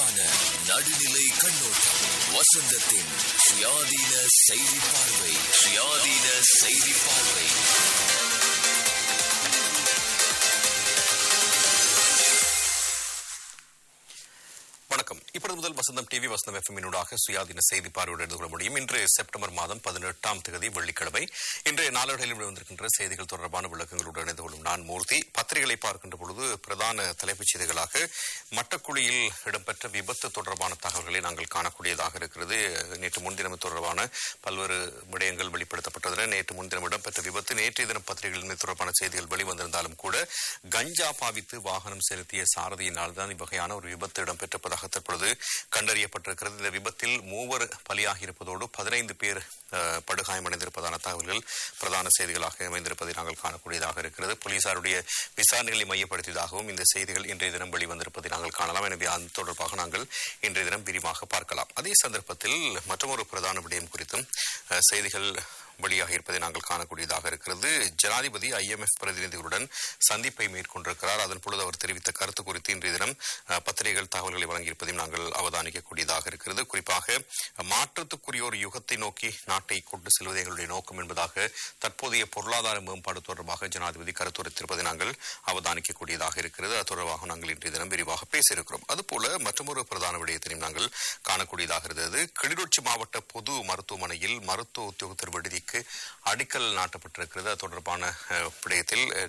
வெளிப்படையான நடுநிலை கண்ணோட்டம் வசந்தத்தின் சுயாதீன செய்தி பார்வை சுயாதீன செய்தி பார்வை வணக்கம் இப்பொழுது முதல் வசந்தம் டிவி வசந்தம் எஃப்எம்மினூடாக சுயாதீன செய்தி பார்வையோடு எடுத்துக் கொள்ள முடியும் இன்று செப்டம்பர் மாதம் பதினெட்டாம் தேதி வெள்ளிக்கிழமை இன்றைய நாளேடுகளில் வந்திருக்கின்ற செய்திகள் தொடர்பான விளக்கங்களோடு இணைந்து கொள்ளும் நான் மூர்த்தி பத்திரிகைகளை பார்க்கின்ற பொழுது பிரதான தலைப்புச் செய்திகளாக மட்டக்குழியில் இடம்பெற்ற விபத்து தொடர்பான தகவல்களை நாங்கள் காணக்கூடியதாக இருக்கிறது நேற்று முன்தினம் தொடர்பான பல்வேறு விடயங்கள் வெளிப்படுத்தப்பட்டது நேற்று முன்தினம் இடம்பெற்ற விபத்து நேற்றைய தினம் பத்திரிகைகள் தொடர்பான செய்திகள் வெளிவந்திருந்தாலும் கூட கஞ்சா பாவித்து வாகனம் செலுத்திய சாரதியினால் தான் இவ்வகையான ஒரு விபத்து இடம்பெற்றிருப்பதாக தற்பொழுது கண்டறியப்பட்டிருக்கிறது இந்த விபத்தில் மூவர் பலியாகி இருப்பதோடு பதினைந்து பேர் அஹ், படுகாயமடைந்திருப்பதான தகவல்கள் பிரதான செய்திகளாக அமைந்திருப்பதை நாங்கள் காணக்கூடியதாக இருக்கிறது போலீசாருடைய விசாரணைகளை மையப்படுத்தியதாகவும் இந்த செய்திகள் இன்றைய தினம் வெளிவந்திருப்பதை நாங்கள் காணலாம் எனவே அது தொடர்பாக நாங்கள் இன்றைய தினம் விரிவாக பார்க்கலாம் அதே சந்தர்ப்பத்தில் மற்றொரு பிரதான விடயம் குறித்தும் அஹ், செய்திகள் வெளியாக இருப்பதை நாங்கள் காணக்கூடியதாக இருக்கிறது ஜனாதிபதி ஐஎம்எஃப் பிரதிநிதிகளுடன் சந்திப்பை மேற்கொண்டிருக்கிறார் அதன் பொழுது அவர் தெரிவித்த கருத்து குறித்து இன்றைய தினம் அஹ், பத்திரிகைகள் தகவல்களை வழங்கியிருப்பதையும் நாங்கள் அவதானிக்கக்கூடியதாக இருக்கிறது குறிப்பாக மாற்றத்துக்குரிய ஒரு யுகத்தை நோக்கி நாட்டை கொண்டு செல்வது எங்களுடைய நோக்கம் என்பதாக தற்போதைய பொருளாதார மேம்பாடு தொடர்பாக ஜனாதிபதி கருத்துரைத்திருப்பதை நாங்கள் அவதானிக்கக்கூடியதாக இருக்கிறது அது தொடர்பாக நாங்கள் இன்றைய தினம் விரிவாக பேசியிருக்கிறோம் அதுபோல மற்றொரு பிரதான விடயத்தையும் நாங்கள் காணக்கூடியதாக இருந்தது கிளிநொச்சி மாவட்ட பொது மருத்துவமனையில் மருத்துவ உத்தியோகத்தர் விடுதிக்கு அடிக்கல் நாட்டப்பட்டிருக்கிறது அது தொடர்பான அஹ், விடயத்தில் அஹ்,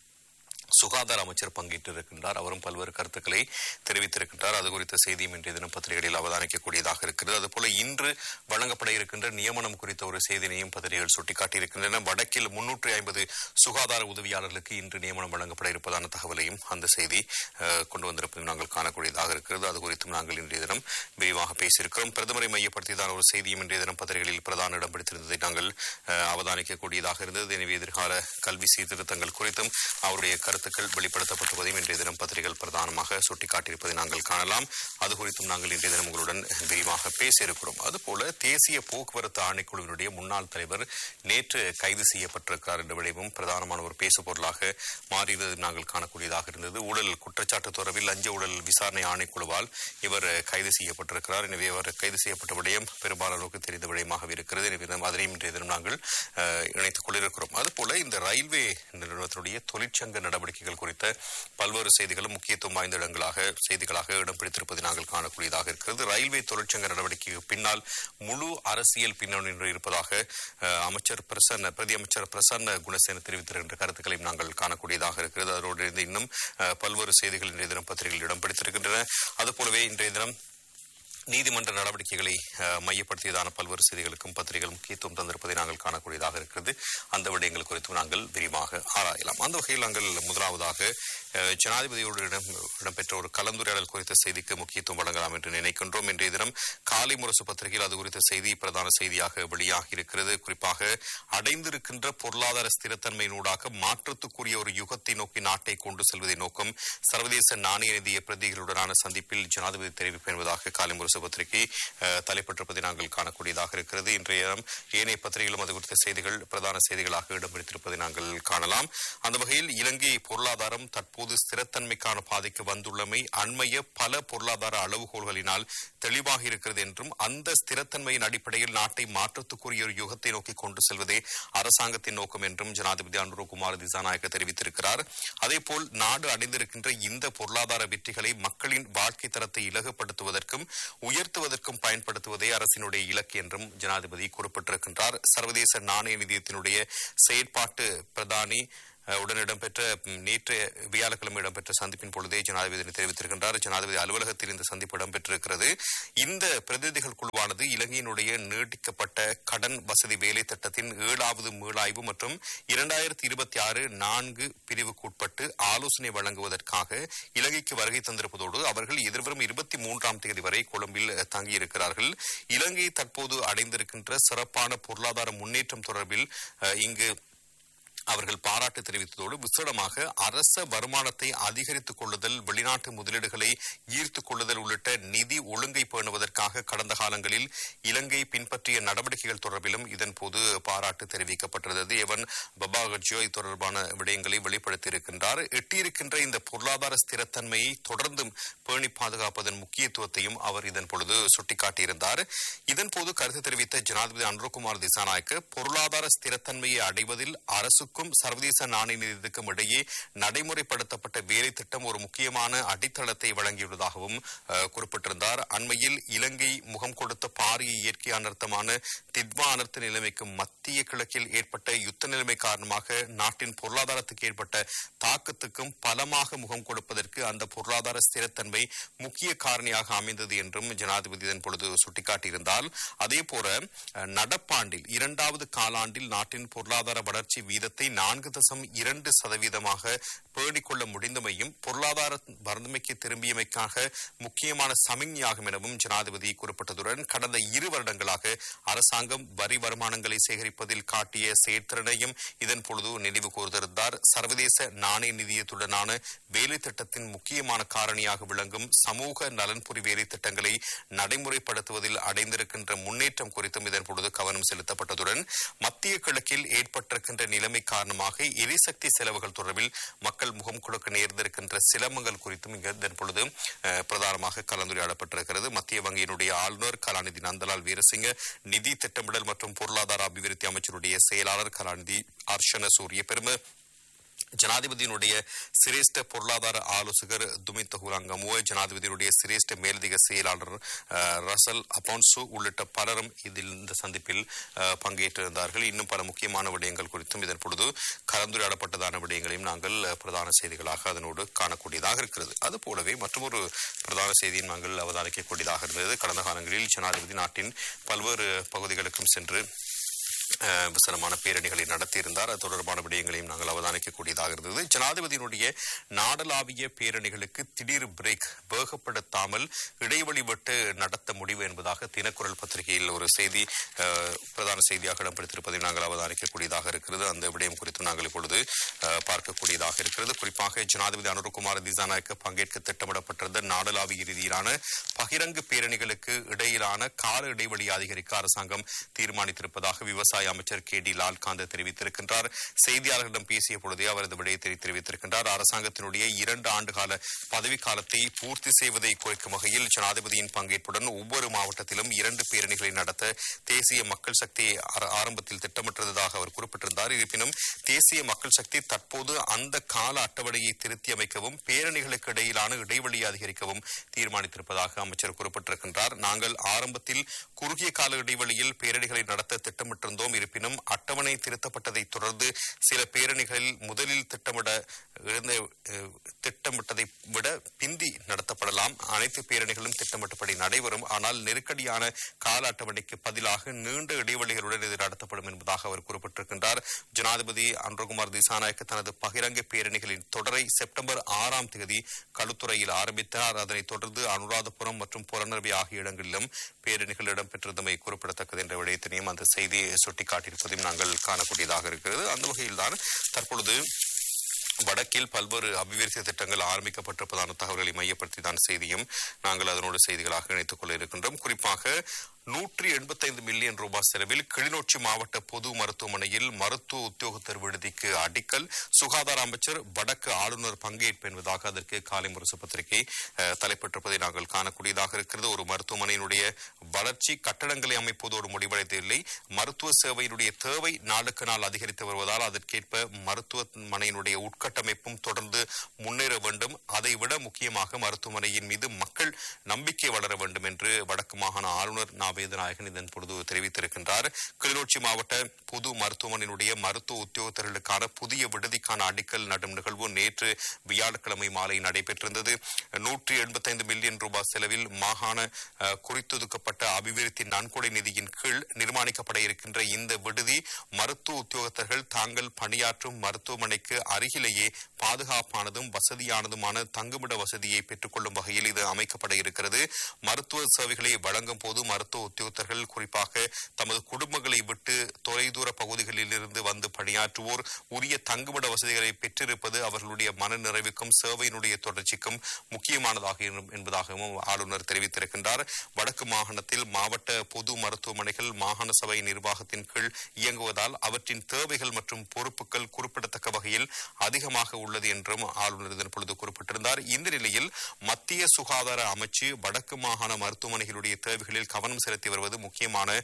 சுகாதார அமைச்சர் பங்கேற்றிருக்கின்றார் அவரும் பல்வேறு கருத்துக்களை தெரிவித்திருக்கின்றார் அது குறித்த செய்தியும் இன்றைய தினம் பத்திரிகைகளில் அவதானிக்கக்கூடியதாக இருக்கிறது அதுபோல இன்று வழங்கப்பட இருக்கின்ற நியமனம் குறித்த ஒரு செய்தியையும் பத்திரிகைகள் சுட்டிக்காட்டியிருக்கின்றன வடக்கில் முன்னூற்றி ஐம்பது சுகாதார உதவியாளர்களுக்கு இன்று நியமனம் வழங்கப்பட இருப்பதான தகவலையும் அந்த செய்தி அஹ், கொண்டு வந்திருப்பதையும் நாங்கள் காணக்கூடியதாக இருக்கிறது அது குறித்தும் நாங்கள் இன்றைய தினம் விரிவாக பேசியிருக்கிறோம் பிரதமரை மையப்படுத்தியதான ஒரு செய்தியும் இன்றைய தினம் பத்திரிகைகளில் பிரதான இடம் பிடித்திருந்ததை நாங்கள் அஹ், அவதானிக்கக்கூடியதாக இருந்தது எனவே எதிர்கால கல்வி சீர்திருத்தங்கள் குறித்தும் அவருடைய கருத்துக்கள் வெளிப்படுத்தப்பட்டுவதையும் இன்றைய தினம் பத்திரிகைகள் பிரதானமாக சுட்டிக்காட்டியிருப்பதை நாங்கள் காணலாம் அது குறித்தும் நாங்கள் இன்றைய தினம் உங்களுடன் விரிவாக பேசியிருக்கிறோம் அதுபோல தேசிய போக்குவரத்து ஆணைக்குழுவினுடைய முன்னாள் தலைவர் நேற்று கைது செய்யப்பட்டிருக்கிறார் என்ற விளைவும் பிரதானமான ஒரு பேசு பொருளாக மாறியது நாங்கள் காணக்கூடியதாக இருந்தது ஊழல் குற்றச்சாட்டு தொடர்பில் லஞ்ச ஊழல் விசாரணை ஆணைக்குழுவால் இவர் கைது செய்யப்பட்டிருக்கிறார் எனவே அவர் கைது செய்யப்பட்ட விடயம் பெரும்பாலானோருக்கு தெரிந்த விடயமாக இருக்கிறது எனவே நாம் அதனையும் இன்றைய தினம் நாங்கள் அஹ், இணைத்துக் கொண்டிருக்கிறோம் அதுபோல இந்த ரயில்வே நிறுவனத்தினுடைய தொழிற்சங்க நடவடிக்கைகள் குறித்த பல்வேறு செய்திகளும் முக்கியத்துவம் வாய்ந்த இடங்களாக செய்திகளாக இடம் பிடித்திருப்பதை நாங்கள் காணக்கூடியதாக இருக்கிறது ரயில்வே தொழிற்சங்க நடவடிக்கைக்கு பின்னால் முழு அரசியல் பின்னணி இருப்பதாக அஹ், அமைச்சர் பிரசன்ன பிரதி அமைச்சர் பிரசன்ன குணசேன தெரிவித்திருக்கின்ற கருத்துக்களையும் நாங்கள் காணக்கூடியதாக இருக்கிறது அதோடு இருந்து இன்னும் அஹ், பல்வேறு செய்திகள் இன்றைய தினம் பத்திரிகையில் இடம் பிடித்திருக்கின்றன அதுபோலவே இன்றைய தினம் நீதிமன்ற நடவடிக்கைகளை அஹ், மையப்படுத்தியதான பல்வேறு செய்திகளுக்கும் பத்திரிகைகள் முக்கியத்துவம் தந்திருப்பதை நாங்கள் காணக்கூடியதாக இருக்கிறது அந்த விடயங்கள் குறித்தும் நாங்கள் விரிவாக ஆராயலாம் அந்த வகையில் நாங்கள் முதலாவதாக அஹ், ஜனாதிபதியோடு இடம் இடம்பெற்ற ஒரு கலந்துரையாடல் குறித்த செய்திக்கு முக்கியத்துவம் வழங்கலாம் என்று நினைக்கின்றோம் இன்றைய தினம் காலை முரசு பத்திரிகையில் அது குறித்த செய்தி பிரதான செய்தியாக வெளியாகி இருக்கிறது குறிப்பாக அடைந்திருக்கின்ற பொருளாதார ஸ்திரத்தன்மையினூடாக மாற்றத்துக்குரிய ஒரு யுகத்தை நோக்கி நாட்டை கொண்டு செல்வதை நோக்கம் சர்வதேச நாணய நிதிய பிரதிகளுடனான சந்திப்பில் ஜனாதிபதி தெரிவிப்பு என்பதாக காலை முரசு பத்திரிகை அஹ், தலைப்பட்டிருப்பதை நாங்கள் காணக்கூடியதாக இருக்கிறது இன்றைய தினம் ஏனைய பத்திரிகைகளும் அது குறித்த செய்திகள் பிரதான செய்திகளாக இடம் பிடித்திருப்பதை நாங்கள் காணலாம் அந்த வகையில் இலங்கை பொருளாதாரம் தற்போது ஸ்திரத்தன்மைக்கான பாதைக்கு வந்துள்ளமை அண்மைய பல பொருளாதார அளவுகோல்களினால் தெளிவாக இருக்கிறது என்றும் அந்த ஸ்திரத்தன்மையின் அடிப்படையில் நாட்டை மாற்றத்துக்குரிய ஒரு யுகத்தை நோக்கி கொண்டு செல்வதே அரசாங்கத்தின் நோக்கம் என்றும் ஜனாதிபதி அனுரகுமார் திசாநாயக்க தெரிவித்திருக்கிறார் அதேபோல் நாடு அடைந்திருக்கின்ற இந்த பொருளாதார வெற்றிகளை மக்களின் வாழ்க்கை தரத்தை இலகுப்படுத்துவதற்கும் உயர்த்துவதற்கும் பயன்படுத்துவதே அரசினுடைய இலக்கு என்றும் ஜனாதிபதி குறிப்பிட்டிருக்கின்றார் சர்வதேச நாணய நிதியத்தினுடைய செயற்பாட்டு பிரதானி அஹ், உடன் இடம்பெற்ற ம், நேற்று வியாழக்கிழமை இடம்பெற்ற சந்திப்பின் பொழுதே ஜனாதிபதி தெரிவித்திருக்கின்றார் ஜனாதிபதி அலுவலகத்தில் இந்த சந்திப்பு இடம்பெற்றிருக்கிறது இந்த பிரதிநிதிகள் குழுவானது இலங்கையினுடைய நீட்டிக்கப்பட்ட கடன் வசதி வேலை திட்டத்தின் ஏழாவது மீளாய்வு மற்றும் இரண்டாயிரத்தி இருபத்தி ஆறு நான்கு பிரிவுக்கு உட்பட்டு ஆலோசனை வழங்குவதற்காக இலங்கைக்கு வருகை தந்திருப்பதோடு அவர்கள் எதிர்வரும் இருபத்தி மூன்றாம் தேதி வரை கொழும்பில் அஹ், தங்கியிருக்கிறார்கள் இலங்கை தற்போது அடைந்திருக்கின்ற சிறப்பான பொருளாதார முன்னேற்றம் தொடர்பில் அஹ், இங்கு அவர்கள் பாராட்டு தெரிவித்ததோடு விசேடமாக அரச வருமானத்தை அதிகரித்துக் கொள்ளுதல் வெளிநாட்டு முதலீடுகளை ஈர்த்துக் கொள்ளுதல் உள்ளிட்ட நிதி ஒழுங்கை பேணுவதற்காக கடந்த காலங்களில் இலங்கை பின்பற்றிய நடவடிக்கைகள் தொடர்பிலும் இதன்போது பாராட்டு தெரிவிக்கப்பட்டிருந்தது எவன் பபாகஜியோ இது தொடர்பான விடயங்களை வெளிப்படுத்தியிருக்கின்றார் எட்டியிருக்கின்ற இந்த பொருளாதார ஸ்திரத்தன்மையை தொடர்ந்தும் பேணி பாதுகாப்பதன் முக்கியத்துவத்தையும் அவர் இதன் பொழுது சுட்டிக்காட்டியிருந்தார் இதன்போது கருத்து தெரிவித்த ஜனாதிபதி அனுரகுமார் திசாநாயக்க பொருளாதார ஸ்திரத்தன்மையை அடைவதில் அரசுக்கும் சர்வதேச நாணய நிதியத்துக்கும் இடையே நடைமுறைப்படுத்தப்பட்ட வேலை திட்டம் ஒரு முக்கியமான அடித்தளத்தை வழங்கியுள்ளதாகவும் அஹ், குறிப்பிட்டிருந்தார் அண்மையில் இலங்கை முகம் கொடுத்த பாரிய இயற்கை அனர்த்தமான தித்வா அனர்த்த நிலைமைக்கு மத்திய கிழக்கில் ஏற்பட்ட யுத்த நிலைமை காரணமாக நாட்டின் பொருளாதாரத்துக்கு ஏற்பட்ட தாக்கத்துக்கும் பலமாக முகம் கொடுப்பதற்கு அந்த பொருளாதார ஸ்திரத்தன்மை முக்கிய காரணியாக அமைந்தது என்றும் ஜனாதிபதி இதன் பொழுது சுட்டிக்காட்டியிருந்தால் அதே போல அஹ், நடப்பாண்டில் இரண்டாவது காலாண்டில் நாட்டின் பொருளாதார வளர்ச்சி வீதத்தை நான்கு தசம் இரண்டு சதவீதமாக பேணிக்கொள்ள முடிந்தமையும் பொருளாதார வறுமைக்கு திரும்பியமைக்காக முக்கியமான சமிக்ஞையாகும் எனவும் ஜனாதிபதி குறிப்பிட்டதுடன் கடந்த இரு வருடங்களாக அரசாங்கம் வரி வருமானங்களை சேகரிப்பதில் காட்டிய செயற்திறனையும் இதன் பொழுது நினைவு கூர்ந்திருந்தார் சர்வதேச நாணய நிதியத்துடனான வேலை திட்டத்தின் முக்கியமான காரணியாக விளங்கும் சமூக நலன்புரி வேலை திட்டங்களை நடைமுறைப்படுத்துவதில் அடைந்திருக்கின்ற முன்னேற்றம் குறித்தும் இதன் பொழுது கவனம் செலுத்தப்பட்டதுடன் மத்திய கிழக்கில் ஏற்பட்டிருக்கின்ற நிலைமை காரணமாக எரிசக்தி செலவுகள் தொடர்பில் மக்கள் முகம் கொடுக்க நேர்ந்திருக்கின்ற சிரமங்கள் குறித்தும் இங்கு இதன் பொழுது அஹ், பிரதானமாக கலந்துரையாடப்பட்டிருக்கிறது மத்திய வங்கியினுடைய ஆளுநர் கலாநிதி நந்தலால் வீரசிங்க நிதி திட்டமிடல் மற்றும் பொருளாதார அபிவிருத்தி அமைச்சருடைய செயலாளர் கலாநிதி அர்ஷன சூரிய பெருமை ஜனாதிபதியினுடைய சிரேஷ்ட பொருளாதார ஆலோசகர் துமித் ஹுலாங்கமுவ ஜனாதிபதியினுடைய சிரேஷ்ட மேலதிக செயலாளர் அஹ், ரசல் அபான்சு உள்ளிட்ட பலரும் இதில் இந்த சந்திப்பில் அஹ், பங்கேற்றிருந்தார்கள் இன்னும் பல முக்கியமான விடயங்கள் குறித்தும் இதன் பொழுது கலந்துரையாடப்பட்டதான விடயங்களையும் நாங்கள் அஹ், பிரதான செய்திகளாக அதனோடு காணக்கூடியதாக இருக்கிறது அதுபோலவே மற்றொரு பிரதான செய்தியும் நாங்கள் அவதானிக்கக்கூடியதாக இருந்தது கடந்த காலங்களில் ஜனாதிபதி நாட்டின் பல்வேறு பகுதிகளுக்கும் சென்று அஹ், விசனமான பேரணிகளை நடத்தியிருந்தார் அது தொடர்பான விடயங்களையும் நாங்கள் அவதானிக்கக்கூடியதாக இருந்தது ஜனாதிபதியினுடைய நாடளாவிய பேரணிகளுக்கு திடீர் பிரேக் வேகப்படுத்தாமல் இடைவெளி விட்டு நடத்த முடிவு என்பதாக தினக்குரல் பத்திரிகையில் ஒரு செய்தி அஹ், பிரதான செய்தியாக இடம்பெடுத்திருப்பதை நாங்கள் அவதானிக்கக்கூடியதாக இருக்கிறது அந்த விடயம் குறித்தும் நாங்கள் இப்பொழுது அஹ், பார்க்கக்கூடியதாக இருக்கிறது குறிப்பாக ஜனாதிபதி அனுரகுமார் திசாநாயக்க பங்கேற்க திட்டமிடப்பட்டிருந்த நாடளாவிய ரீதியிலான பகிரங்க பேரணிகளுக்கு இடையிலான கால இடைவெளி அதிகரிக்க அரசாங்கம் தீர்மானித்திருப்பதாக விவசாய அமைச்சர் கே டி லால்காந்த் தெரிவித்திருக்கின்றார் செய்தியாளர்களிடம் பேசிய பொழுதே அவரது விடயத்தை தெரிவித்திருக்கின்றார் அரசாங்கத்தினுடைய இரண்டு ஆண்டுகால பதவிக்காலத்தை பூர்த்தி செய்வதை குறைக்கும் வகையில் ஜனாதிபதியின் பங்கேற்புடன் ஒவ்வொரு மாவட்டத்திலும் இரண்டு பேரணிகளை நடத்த தேசிய மக்கள் சக்தி ஆர- ஆரம்பத்தில் திட்டமிட்டிருந்ததாக அவர் குறிப்பிட்டிருந்தார் இருப்பினும் தேசிய மக்கள் சக்தி தற்போது அந்த கால அட்டவணையை திருத்தி அமைக்கவும் பேரணிகளுக்கு இடையிலான இடைவெளியை அதிகரிக்கவும் தீர்மானித்திருப்பதாக அமைச்சர் குறிப்பிட்டிருக்கின்றார் நாங்கள் ஆரம்பத்தில் குறுகிய கால இடைவெளியில் பேரணிகளை நடத்த திட்டமிட்டிருந்தோம் இருப்பினும் அட்டவணை திருத்தப்பட்டதை தொடர்ந்து சில பேரணிகளில் முதலில் திட்டமிட இருந்த அஹ், திட்டமிட்டதை விட பிந்தி நடத்தப்படலாம் அனைத்து பேரணிகளும் திட்டமிட்டபடி நடைபெறும் ஆனால் நெருக்கடியான கால அட்டவணைக்கு பதிலாக நீண்ட இடைவெளிகளுடன் இது நடத்தப்படும் என்பதாக அவர் குறிப்பிட்டிருக்கின்றார் ஜனாதிபதி அன்ரகுமார் திசாநாயக்க தனது பகிரங்க பேரணிகளின் தொடரை செப்டம்பர் ஆறாம் தேதி களுத்துறையில் ஆரம்பித்தார் அதனைத் தொடர்ந்து அனுராதபுரம் மற்றும் புறநர்வி ஆகிய இடங்களிலும் பேரணிகள் இடம்பெற்றிருந்தமை குறிப்பிடத்தக்கது என்ற விடயத்தினையும் அந்த செய்தி சுட்டிக்காட்டியிருப்பதையும் நாங்கள் காணக்கூடியதாக இருக்கிறது அந்த வகையில்தான் தற்பொழுது வடக்கில் பல்வேறு அபிவிருத்தி திட்டங்கள் ஆரம்பிக்கப்பட்டிருப்பதான தகவல்களை மையப்படுத்தி தான் செய்தியும் நாங்கள் அதனோடு செய்திகளாக இணைத்துக் கொள்ள இருக்கின்றோம் குறிப்பாக நூற்றி எண்பத்தைந்து மில்லியன் ரூபாய் செலவில் கிளிநொச்சி மாவட்ட பொது மருத்துவமனையில் மருத்துவ உத்தியோகத்தர் விடுதிக்கு அடிக்கல் சுகாதார அமைச்சர் வடக்கு ஆளுநர் பங்கேற்பு என்பதாக அதற்கு காலை முரசு பத்திரிகை அஹ், தலைப்பட்டிருப்பதை நாங்கள் காணக்கூடியதாக இருக்கிறது ஒரு மருத்துவமனையினுடைய வளர்ச்சி கட்டடங்களை அமைப்பதோடு முடிவடையவில்லை மருத்துவ சேவையினுடைய தேவை நாளுக்கு நாள் அதிகரித்து வருவதால் அதற்கேற்ப மருத்துவமனையினுடைய உட்கட்டமைப்பும் தொடர்ந்து முன்னேற வேண்டும் அதைவிட முக்கியமாக மருத்துவமனையின் மீது மக்கள் நம்பிக்கை வளர வேண்டும் என்று வடக்கு மாகாண ஆளுநர் நா வேதநாயகன் இதன் பொழுது தெரிவித்திருக்கின்றார் கிளிநொச்சி மாவட்ட பொது மருத்துவமனையினுடைய மருத்துவ உத்தியோகத்தர்களுக்கான புதிய விடுதிக்கான அடிக்கல் நடும் நிகழ்வு நேற்று வியாழக்கிழமை மாலை நடைபெற்றிருந்தது நூற்றி எண்பத்தைந்து மில்லியன் ரூபாய் செலவில் மாகாண அஹ், குறித்தொதுக்கப்பட்ட அபிவிருத்தி நன்கொடை நிதியின் கீழ் நிர்மாணிக்கப்பட இருக்கின்ற இந்த விடுதி மருத்துவ உத்தியோகத்தர்கள் தாங்கள் பணியாற்றும் மருத்துவமனைக்கு அருகிலேயே பாதுகாப்பானதும் வசதியானதுமான தங்குமிட வசதியை பெற்றுக்கொள்ளும் வகையில் இது அமைக்கப்பட இருக்கிறது மருத்துவ சேவைகளை வழங்கும் போது மருத்துவ உத்தியோகத்தர்கள் குறிப்பாக தமது குடும்பங்களை விட்டு தொலைதூர பகுதிகளில் இருந்து வந்து பணியாற்றுவோர் உரிய தங்குமிட வசதிகளை பெற்றிருப்பது அவர்களுடைய மன நிறைவுக்கும் சேவையினுடைய தொடர்ச்சிக்கும் முக்கியமானதாக இருக்கும் என்பதாகவும் ஆளுநர் தெரிவித்திருக்கின்றார் வடக்கு மாகாணத்தில் மாவட்ட பொது மருத்துவமனைகள் மாகாண சபை நிர்வாகத்தின் கீழ் இயங்குவதால் அவற்றின் தேவைகள் மற்றும் பொறுப்புகள் குறிப்பிடத்தக்க வகையில் அதிகமாக உள்ளது என்றும் ஆளுநர் இதன் பொழுது குறிப்பிட்டிருந்தார் இந்த நிலையில் மத்திய சுகாதார அமைச்சு வடக்கு மாகாண மருத்துவமனைகளுடைய தேவைகளில் கவனம் செலுத்தி வருவது முக்கியமான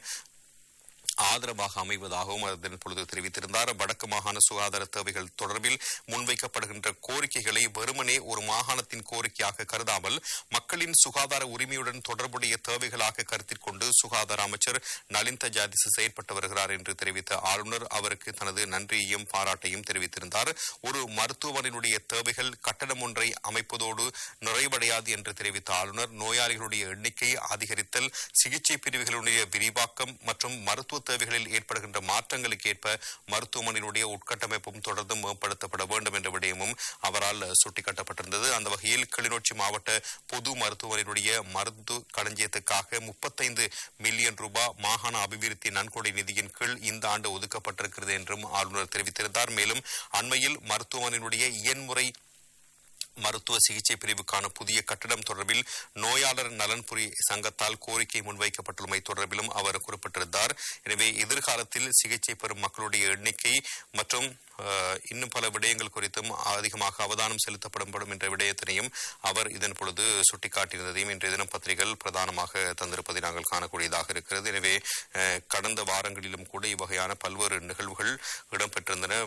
ஆதரவாக அமைவதாகவும் அதன் பொழுது தெரிவித்திருந்தார் வடக்கு மாகாண சுகாதார தேவைகள் தொடர்பில் முன்வைக்கப்படுகின்ற கோரிக்கைகளை வெறுமனே ஒரு மாகாணத்தின் கோரிக்கையாக கருதாமல் மக்களின் சுகாதார உரிமையுடன் தொடர்புடைய தேவைகளாக கருத்தில் கொண்டு சுகாதார அமைச்சர் நலின் தஜாதிஸ் செயற்பட்டு வருகிறார் என்று தெரிவித்த ஆளுநர் அவருக்கு தனது நன்றியையும் பாராட்டையும் தெரிவித்திருந்தார் ஒரு மருத்துவமனையினுடைய தேவைகள் கட்டணம் ஒன்றை அமைப்பதோடு நிறைவடையாது என்று தெரிவித்த ஆளுநர் நோயாளிகளுடைய எண்ணிக்கை அதிகரித்தல் சிகிச்சை பிரிவுகளுடைய விரிவாக்கம் மற்றும் மருத்துவ தேவைகளில் ஏற்படுகின்ற மாற்றங்களுக்கு ஏற்ப மருத்துவமனையினுடைய உட்கட்டமைப்பும் தொடர்ந்து மேம்படுத்தப்பட வேண்டும் என்ற விடயமும் அவரால் சுட்டிக்காட்டப்பட்டிருந்தது அந்த வகையில் கிளிநொச்சி மாவட்ட பொது மருத்துவமனையினுடைய மருந்து களஞ்சியத்துக்காக முப்பத்தைந்து மில்லியன் ரூபாய் மாகாண அபிவிருத்தி நன்கொடை நிதியின் கீழ் இந்த ஆண்டு ஒதுக்கப்பட்டிருக்கிறது என்றும் ஆளுநர் தெரிவித்திருந்தார் மேலும் அண்மையில் மருத்துவமனையினுடைய இயன்முறை மருத்துவ சிகிச்சை பிரிவுக்கான புதிய கட்டடம் தொடர்பில் நோயாளர் நலன்புரி சங்கத்தால் கோரிக்கை முன்வைக்கப்பட்டுள்ளமை தொடர்பிலும் அவர் குறிப்பிட்டிருந்தார் எனவே எதிர்காலத்தில் சிகிச்சை பெறும் மக்களுடைய எண்ணிக்கை மற்றும் அஹ், இன்னும் பல விடயங்கள் குறித்தும் அதிகமாக அவதானம் செலுத்தப்படும் என்ற விடயத்தினையும் அவர் இதன் பொழுது சுட்டிக்காட்டியிருந்ததையும் இன்றைய தினம் பத்திரிகைகள் பிரதானமாக தந்திருப்பதை நாங்கள் காணக்கூடியதாக இருக்கிறது எனவே அஹ், கடந்த வாரங்களிலும் கூட இவ்வகையான பல்வேறு நிகழ்வுகள் இடம்பெற்றிருந்தன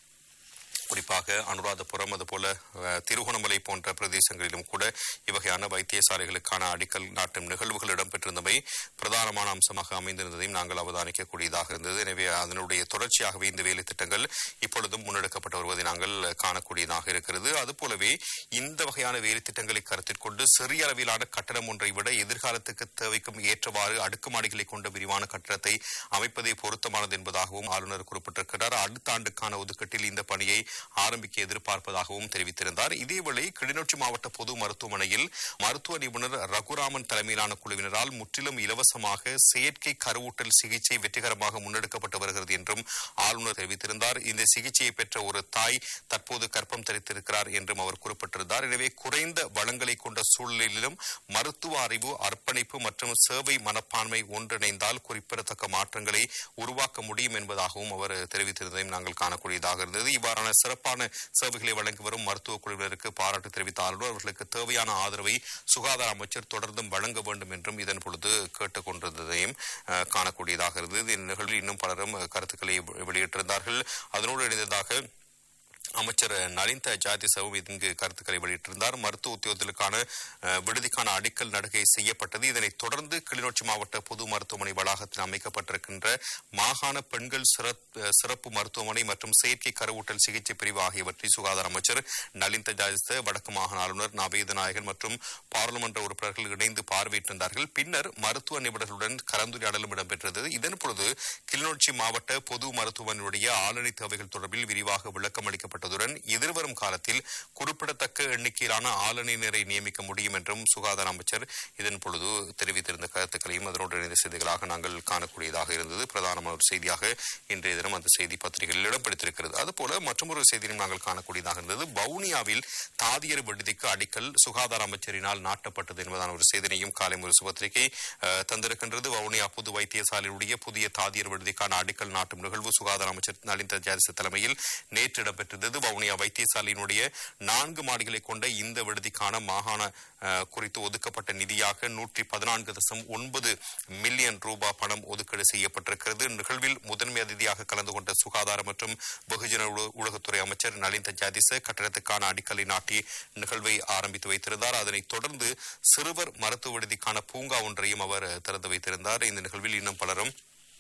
குறிப்பாக அனுராதபுரம் அதுபோல அஹ், திருகோணமலை போன்ற பிரதேசங்களிலும் கூட இவ்வகையான வைத்தியசாலைகளுக்கான அடிக்கல் நாட்டும் நிகழ்வுகள் இடம்பெற்றிருந்தமை பிரதானமான அம்சமாக அமைந்திருந்ததையும் நாங்கள் அவதானிக்கக்கூடியதாக இருந்தது எனவே அதனுடைய தொடர்ச்சியாகவே இந்த வேலை திட்டங்கள் இப்பொழுதும் முன்னெடுக்கப்பட்டு வருவதை நாங்கள் காணக்கூடியதாக இருக்கிறது அதுபோலவே இந்த வகையான வேலை திட்டங்களை கருத்தில் கொண்டு சிறிய அளவிலான கட்டடம் ஒன்றை விட எதிர்காலத்துக்கு தேவைக்கும் ஏற்றவாறு அடுக்குமாடிகளை கொண்ட விரிவான கட்டடத்தை அமைப்பதே பொருத்தமானது என்பதாகவும் ஆளுநர் குறிப்பிட்டிருக்கிறார் அடுத்த ஆண்டுக்கான ஒதுக்கீட்டில் இந்த பணியை ஆரம்பிக்க எதிர்பார்ப்பதாகவும் தெரிவித்திருந்தார் இதேவேளை கிளிநொச்சி மாவட்ட பொது மருத்துவமனையில் மருத்துவ நிபுணர் ரகுராமன் தலைமையிலான குழுவினரால் முற்றிலும் இலவசமாக செயற்கை கருவூட்டல் சிகிச்சை வெற்றிகரமாக முன்னெடுக்கப்பட்டு வருகிறது என்றும் ஆளுநர் தெரிவித்திருந்தார் இந்த சிகிச்சையை பெற்ற ஒரு தாய் தற்போது கற்பம் தரித்திருக்கிறார் என்றும் அவர் குறிப்பிட்டிருந்தார் எனவே குறைந்த வளங்களை கொண்ட சூழ்நிலையிலும் மருத்துவ அறிவு அர்ப்பணிப்பு மற்றும் சேவை மனப்பான்மை ஒன்றிணைந்தால் குறிப்பிடத்தக்க மாற்றங்களை உருவாக்க முடியும் என்பதாகவும் அவர் தெரிவித்திருந்ததையும் நாங்கள் காணக்கூடியதாக இருந்தது இவ்வாறான சிறப்பான சேவைகளை வழங்கி வரும் மருத்துவ குழுவினருக்கு பாராட்டு தெரிவித்த ஆளுநர் அவர்களுக்கு தேவையான ஆதரவை சுகாதார அமைச்சர் தொடர்ந்தும் வழங்க வேண்டும் என்றும் இதன் பொழுது கேட்டுக் கொண்டிருந்ததையும் அஹ், காணக்கூடியதாக இருந்தது இந்த நிகழ்வில் இன்னும் பலரும் கருத்துக்களை வெளியிட்டிருந்தார்கள் அதனோடு இணைந்ததாக அமைச்சர் நலிந்த ஜாதிசவும் இங்கு கருத்துக்களை வெளியிட்டிருந்தார் மருத்துவ உத்தியோகத்திற்கான அஹ், விடுதிக்கான அடிக்கல் நடுகை செய்யப்பட்டது இதனைத் தொடர்ந்து கிளிநொச்சி மாவட்ட பொது மருத்துவமனை வளாகத்தில் அமைக்கப்பட்டிருக்கின்ற மாகாண பெண்கள் சிறப்- சிறப்பு மருத்துவமனை மற்றும் செயற்கை கருவூட்டல் சிகிச்சை பிரிவு ஆகியவற்றை சுகாதார அமைச்சர் நலிந்த ஜாதிச வடக்கு மாகாண ஆளுநர் நவேத நாயகன் மற்றும் பாராளுமன்ற உறுப்பினர்கள் இணைந்து பார்வையிட்டிருந்தார்கள் பின்னர் மருத்துவ நிபுணர்களுடன் கலந்துரையாடலும் இடம்பெற்றது இதன் பொழுது கிளிநொச்சி மாவட்ட பொது மருத்துவமனையுடைய ஆளணி தேவைகள் தொடர்பில் விரிவாக விளக்கம் அளிக்கப்பட்டதுடன் எதிர்வரும் காலத்தில் குறிப்பிடத்தக்க எண்ணிக்கையிலான ஆளணியினரை நியமிக்க முடியும் என்றும் சுகாதார அமைச்சர் இதன் பொழுது தெரிவித்திருந்த கருத்துக்களையும் அதனோடு இணைந்த செய்திகளாக நாங்கள் காணக்கூடியதாக இருந்தது பிரதானமான ஒரு செய்தியாக இன்றைய தினம் அந்த செய்தி பத்திரிகையில் இடம் பிடித்திருக்கிறது அதுபோல மற்றொரு செய்தியும் நாங்கள் காணக்கூடியதாக இருந்தது வவுனியாவில் தாதியர் விடுதிக்கு அடிக்கல் சுகாதார அமைச்சரினால் நாட்டப்பட்டது என்பதான ஒரு செய்தினையும் காலை ஒரு சுபத்திரிகை அஹ், தந்திருக்கின்றது வவுனியா புது வைத்தியசாலையுடைய புதிய தாதியர் விடுதிக்கான அடிக்கல் நாட்டும் நிகழ்வு சுகாதார அமைச்சர் நலிந்த ஜாரிச தலைமையில் நேற்று இடம்பெற்றது வவுனியா வைத்தியசாலையினுடைய நான்கு மாடிகளை கொண்ட இந்த விடுதிக்கான மாகாண அஹ், குறித்து ஒதுக்கப்பட்ட நிதியாக நூற்றி பதினான்கு தசம் ஒன்பது மில்லியன் ரூபாய் பணம் ஒதுக்கீடு செய்யப்பட்டிருக்கிறது நிகழ்வில் முதன்மை அதிதியாக கலந்து கொண்ட சுகாதார மற்றும் வெகுஜன உல- உலகத்துறை அமைச்சர் நலிந்த ஜாதிச கட்டடத்துக்கான அடிக்கலை நாட்டி நிகழ்வை ஆரம்பித்து வைத்திருந்தார் அதனைத் தொடர்ந்து சிறுவர் மருத்துவ விடுதிக்கான பூங்கா ஒன்றையும் அவர் திறந்து வைத்திருந்தார் இந்த நிகழ்வில் இன்னும் பலரும்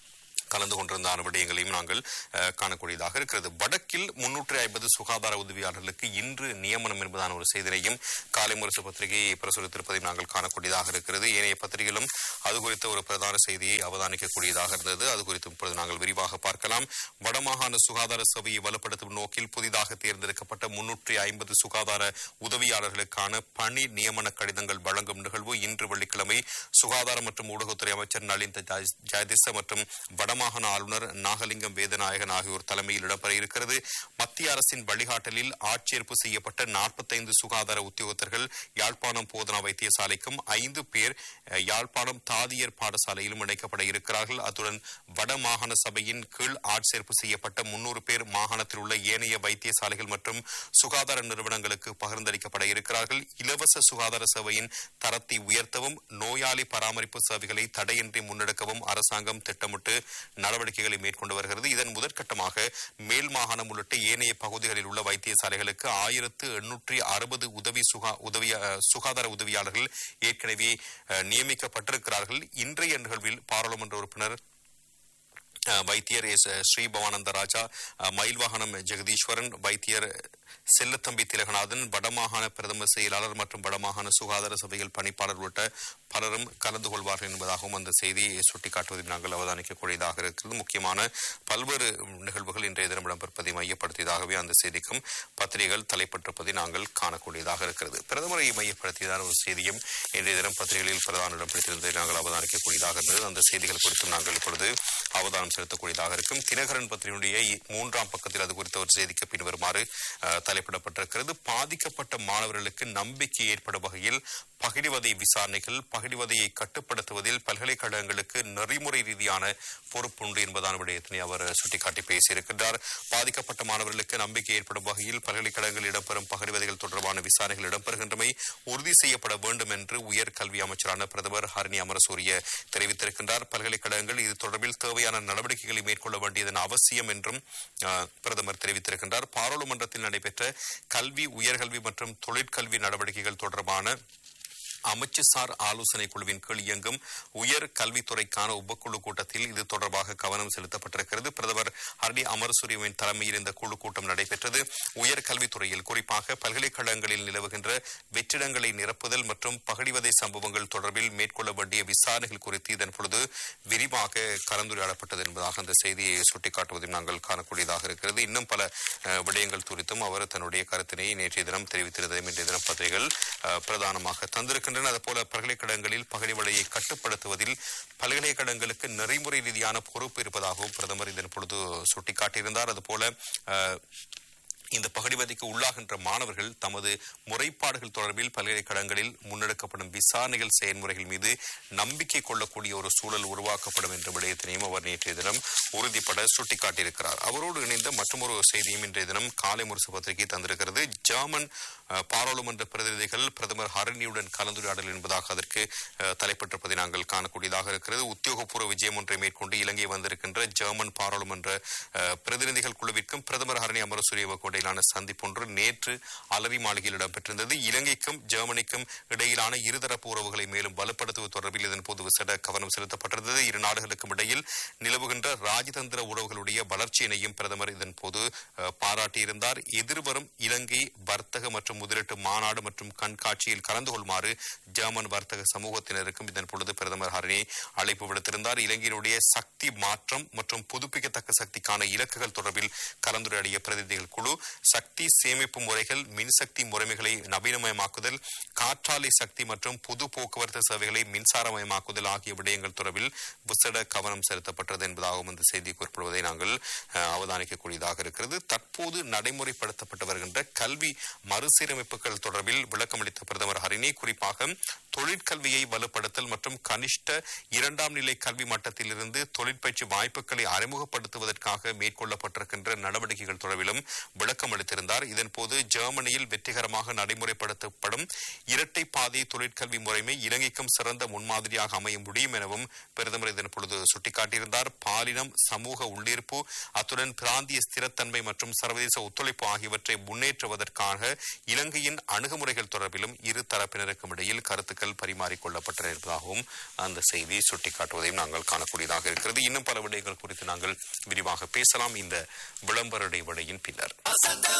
கலந்து கொண்டிருந்த விடயங்களையும் நாங்கள் அஹ், காணக்கூடியதாக இருக்கிறது வடக்கில் முன்னூற்றி ஐம்பது சுகாதார உதவியாளர்களுக்கு இன்று நியமனம் என்பதான ஒரு செய்தியையும் காலை முரசு பத்திரிகை பிரசுரித்திருப்பதையும் நாங்கள் காணக்கூடியதாக இருக்கிறது ஏனைய பத்திரிகைகளும் அது குறித்த ஒரு பிரதான செய்தியை அவதானிக்கக்கூடியதாக இருந்தது அது குறித்து இப்பொழுது நாங்கள் விரிவாக பார்க்கலாம் வடமாகாண சுகாதார சபையை வலுப்படுத்தும் நோக்கில் புதிதாக தேர்ந்தெடுக்கப்பட்ட முன்னூற்றி ஐம்பது சுகாதார உதவியாளர்களுக்கான பணி நியமன கடிதங்கள் வழங்கும் நிகழ்வு இன்று வெள்ளிக்கிழமை சுகாதார மற்றும் ஊடகத்துறை அமைச்சர் நலிந்த ஜாய்- ஜெயதிச மற்றும் வடமாகாண ஆளுநர் நாகலிங்கம் வேதநாயகன் ஆகியோர் தலைமையில் இடம்பெற இருக்கிறது மத்திய அரசின் வழிகாட்டலில் ஆட்சேர்ப்பு செய்யப்பட்ட நாற்பத்தைந்து சுகாதார உத்தியோகத்தர்கள் யாழ்ப்பாணம் போதனா வைத்தியசாலைக்கும் ஐந்து பேர் அஹ், யாழ்ப்பாணம் தாதியர் பாடசாலையிலும் இணைக்கப்பட இருக்கிறார்கள் அத்துடன் வடமாகாண சபையின் கீழ் ஆட்சேர்ப்பு செய்யப்பட்ட முன்னூறு பேர் மாகாணத்தில் உள்ள ஏனைய வைத்தியசாலைகள் மற்றும் சுகாதார நிறுவனங்களுக்கு பகிர்ந்தளிக்கப்பட இருக்கிறார்கள் இலவச சுகாதார சேவையின் தரத்தை உயர்த்தவும் நோயாளி பராமரிப்பு சேவைகளை தடையின்றி முன்னெடுக்கவும் அரசாங்கம் திட்டமிட்டு நடவடிக்கைகளை மேற்கொண்டு வருகிறது இதன் முதற்கட்டமாக மேல் மாகாணம் உள்ளிட்ட ஏனைய பகுதிகளில் உள்ள வைத்தியசாலைகளுக்கு ஆயிரத்து எண்ணூற்றி அறுபது உதவி சுகா உதவி அஹ், சுகாதார உதவியாளர்கள் ஏற்கனவே அஹ், நியமிக்கப்பட்டிருக்கிறார்கள் இன்றைய நிகழ்வில் பாராளுமன்ற உறுப்பினர் அஹ், வைத்தியர் எஸ் ஸ்ரீபவானந்த ராஜா அஹ், மயில்வாகனம் ஜெகதீஸ்வரன் வைத்தியர் செல்லத்தம்பி திலகநாதன் வடமாகாண பிரதம செயலாளர் மற்றும் வடமாகாண சுகாதார சபைகள் பணிப்பாளர் உள்ளிட்ட பலரும் கலந்து கொள்வார்கள் என்பதாகவும் அந்த செய்தியை சுட்டிக்காட்டுவதை நாங்கள் அவதானிக்கக்கூடியதாக இருக்கிறது முக்கியமான பல்வேறு நிகழ்வுகள் இன்றைய தினம் இடம்பெறுவதை மையப்படுத்தியதாகவே அந்த செய்திக்கும் பத்திரிகைகள் தலைப்பட்டிருப்பதை நாங்கள் காணக்கூடியதாக இருக்கிறது பிரதமரை மையப்படுத்தியதான ஒரு செய்தியும் இன்றைய தினம் பத்திரிகைகளில் பிரதான இடம் பிடித்திருந்ததை நாங்கள் அவதானிக்கக்கூடியதாக இருந்தது அந்த செய்திகள் குறித்தும் நாங்கள் இப்பொழுது அவதானம் செலுத்தக்கூடியதாக இருக்கும் தினகரன் பத்திரிகையுடைய இ- மூன்றாம் பக்கத்தில் அது குறித்த ஒரு செய்திக்கு பின்வருமாறு அஹ், தலைப்பிடப்பட்டிருக்கிறது பாதிக்கப்பட்ட மாணவர்களுக்கு நம்பிக்கை ஏற்படும் வகையில் பகிடிவதை விசாரணைகள் பகிடிவதையை கட்டுப்படுத்துவதில் பல்கலைக்கழகங்களுக்கு நெறிமுறை ரீதியான பொறுப்புண்டு என்பதான விடயத்தினை அவர் சுட்டிக்காட்டி பேசியிருக்கின்றார் பாதிக்கப்பட்ட மாணவர்களுக்கு நம்பிக்கை ஏற்படும் வகையில் பல்கலைக்கழகங்களில் இடம்பெறும் பகிர்வதைகள் தொடர்பான விசாரணைகள் இடம்பெறுகின்றமை உறுதி செய்யப்பட வேண்டும் என்று உயர் கல்வி அமைச்சரான பிரதமர் ஹரணி அமரசூரிய தெரிவித்திருக்கின்றார் பல்கலைக்கழகங்கள் இது தொடர்பில் தேவையான நடவடிக்கைகளை மேற்கொள்ள வேண்டியதன் அவசியம் என்றும் அஹ், பிரதமர் தெரிவித்திருக்கின்றார் பாராளுமன்றத்தில் நடைபெற்ற கல்வி உயர்கல்வி மற்றும் தொழிற்கல்வி நடவடிக்கைகள் தொடர்பான அமைச்சுசார் ஆலோசனை குழுவின் கீழ் இயங்கும் உயர் கல்வித்துறைக்கான உபக்குழு கூட்டத்தில் இது தொடர்பாக கவனம் செலுத்தப்பட்டிருக்கிறது பிரதமர் ஹர்னி அமர்சூரியவின் தலைமையில் இந்த குழு கூட்டம் நடைபெற்றது உயர் கல்வித்துறையில் குறிப்பாக பல்கலைக்கழகங்களில் நிலவுகின்ற வெற்றிடங்களை நிரப்புதல் மற்றும் பகடிவதை சம்பவங்கள் தொடர்பில் மேற்கொள்ள வேண்டிய விசாரணைகள் குறித்து இதன் பொழுது விரிவாக கலந்துரையாடப்பட்டது என்பதாக அந்த செய்தியை சுட்டிக்காட்டுவதையும் நாங்கள் காணக்கூடியதாக இருக்கிறது இன்னும் பல அஹ், விடயங்கள் குறித்தும் அவர் தன்னுடைய கருத்தினை நேற்றைய தினம் தெரிவித்திருந்ததையும் இன்றைய தினம் பத்திரிகைகள் அஹ், பிரதானமாக தந்திருக்கின்றன அதுபோல பல்கலைக்கழகங்களில் பகடிவலையை கட்டுப்படுத்துவதில் பல்கலைக்கழகங்களுக்கு நெறிமுறை ரீதியான பொறுப்பு இருப்பதாகவும் பிரதமர் இதன் பொழுது சுட்டிக்காட்டியிருந்தார் அதுபோல அஹ், இந்த பகடிவதைக்கு உள்ளாகின்ற மாணவர்கள் தமது முறைப்பாடுகள் தொடர்பில் பல்கலைக்கழகங்களில் முன்னெடுக்கப்படும் விசாரணைகள் செயல்முறைகள் மீது நம்பிக்கை கொள்ளக்கூடிய ஒரு சூழல் உருவாக்கப்படும் என்ற விடயத்தினையும் அவர் நேற்றைய தினம் உறுதிப்பட சுட்டிக்காட்டியிருக்கிறார் அவரோடு இணைந்த மற்றொரு செய்தியும் இன்றைய தினம் காலை முரசு பத்திரிகை தந்திருக்கிறது ஜெர்மன் அஹ், பாராளுமன்ற பிரதிநிதிகள் பிரதமர் ஹரணியுடன் கலந்துரையாடல் என்பதாக அதற்கு அஹ், தலைப்பட்டிருப்பதை நாங்கள் காணக்கூடியதாக இருக்கிறது உத்தியோகபூர்வ விஜயம் ஒன்றை மேற்கொண்டு இலங்கை வந்திருக்கின்ற ஜெர்மன் பாராளுமன்ற அஹ், பிரதிநிதிகள் குழுவிற்கும் பிரதமர் ஹரணி அமரசூரியவுக்கு இடையிலான சந்திப்பு ஒன்று நேற்று அலரி மாளிகையில் இடம்பெற்றிருந்தது இலங்கைக்கும் ஜெர்மனிக்கும் இடையிலான இருதரப்பு உறவுகளை மேலும் வலுப்படுத்துவது தொடர்பில் இதன் போது விசேட கவனம் செலுத்தப்பட்டிருந்தது இரு நாடுகளுக்கும் இடையில் நிலவுகின்ற ராஜதந்திர உறவுகளுடைய வளர்ச்சியினையும் பிரதமர் இதன் போது அஹ், பாராட்டியிருந்தார் எதிர்வரும் இலங்கை வர்த்தக மற்றும் முதலீட்டு மாநாடு மற்றும் கண்காட்சியில் கலந்து கொள்ளுமாறு ஜெர்மன் வர்த்தக சமூகத்தினருக்கும் இதன் பொழுது பிரதமர் ஹரணி அழைப்பு விடுத்திருந்தார் இலங்கையினுடைய சக்தி மாற்றம் மற்றும் புதுப்பிக்கத்தக்க சக்திக்கான இலக்குகள் தொடர்பில் கலந்துரையாடிய பிரதிநிதிகள் குழு சக்தி சேமிப்பு முறைகள் மின்சக்தி முறைமைகளை நவீனமயமாக்குதல் காற்றாலை சக்தி மற்றும் பொது போக்குவரத்து சேவைகளை மின்சாரமயமாக்குதல் ஆகிய விடயங்கள் தொடர்பில் விசேட கவனம் செலுத்தப்பட்டது என்பதாகவும் இந்த செய்தி குறிப்பிடுவதை நாங்கள் அஹ், அவதானிக்கக்கூடியதாக இருக்கிறது தற்போது நடைமுறைப்படுத்தப்பட்டு வருகின்ற கல்வி மறுசீரமைப்புகள் தொடர்பில் விளக்கமளித்த பிரதமர் ஹரிணி குறிப்பாக தொழிற்கல்வியை வலுப்படுத்தல் மற்றும் கனிஷ்ட இரண்டாம் நிலை கல்வி மட்டத்திலிருந்து தொழிற்பயிற்சி வாய்ப்புகளை அறிமுகப்படுத்துவதற்காக மேற்கொள்ளப்பட்டிருக்கின்ற நடவடிக்கைகள் தொடர்பிலும் விளக்கம் அளித்திருந்தார் இதன்போது ஜெர்மனியில் வெற்றிகரமாக நடைமுறைப்படுத்தப்படும் இரட்டை பாதை தொழிற்கல்வி முறைமை இலங்கைக்கும் சிறந்த முன்மாதிரியாக அமைய முடியும் எனவும் பிரதமர் இதன் பொழுது சுட்டிக்காட்டியிருந்தார் பாலினம் சமூக உள்ளீர்ப்பு அத்துடன் பிராந்திய ஸ்திரத்தன்மை மற்றும் சர்வதேச ஒத்துழைப்பு ஆகியவற்றை முன்னேற்றுவதற்காக இலங்கையின் அணுகுமுறைகள் தொடர்பிலும் இரு தரப்பினருக்கும் இடையில் கருத்துக்கள் கருத்துக்கள் பரிமாறிக்கொள்ளப்பட்டிருப்பதாகவும் அந்த செய்தி சுட்டிக்காட்டுவதையும் நாங்கள் காணக்கூடியதாக இருக்கிறது இன்னும் பல விடயங்கள் குறித்து நாங்கள் விரிவாக பேசலாம் இந்த விளம்பர இடைவெளியின் பின்னர்